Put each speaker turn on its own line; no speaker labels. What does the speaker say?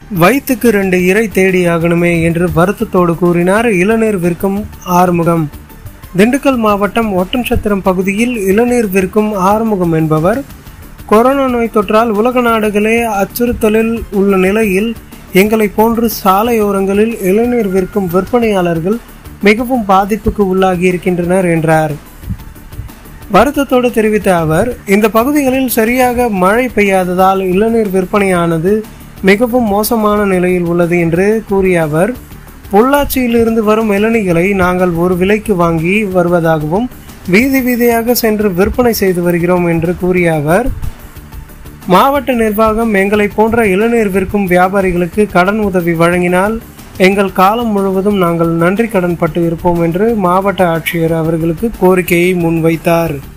வயிற்றுக்கு ரெண்டு இறை தேடி ஆகணுமே என்று வருத்தத்தோடு கூறினார் இளநீர் விற்கும் ஆறுமுகம் திண்டுக்கல் மாவட்டம் ஒட்டன்சத்திரம் பகுதியில் இளநீர் விற்கும் ஆறுமுகம் என்பவர் கொரோனா நோய் தொற்றால் உலக நாடுகளே அச்சுறுத்தலில் உள்ள நிலையில் எங்களை போன்று சாலையோரங்களில் இளநீர் விற்கும் விற்பனையாளர்கள் மிகவும் பாதிப்புக்கு உள்ளாகி இருக்கின்றனர் என்றார் வருத்தத்தோடு தெரிவித்த அவர் இந்த பகுதிகளில் சரியாக மழை பெய்யாததால் இளநீர் விற்பனையானது மிகவும் மோசமான நிலையில் உள்ளது என்று கூறிய அவர் பொள்ளாச்சியிலிருந்து வரும் இளநிகளை நாங்கள் ஒரு விலைக்கு வாங்கி வருவதாகவும் வீதி வீதியாக சென்று விற்பனை செய்து வருகிறோம் என்று கூறிய அவர் மாவட்ட நிர்வாகம் எங்களை போன்ற இளநீர் விற்கும் வியாபாரிகளுக்கு கடன் உதவி வழங்கினால் எங்கள் காலம் முழுவதும் நாங்கள் நன்றி கடன் பட்டு இருப்போம் என்று மாவட்ட ஆட்சியர் அவர்களுக்கு கோரிக்கையை முன்வைத்தார்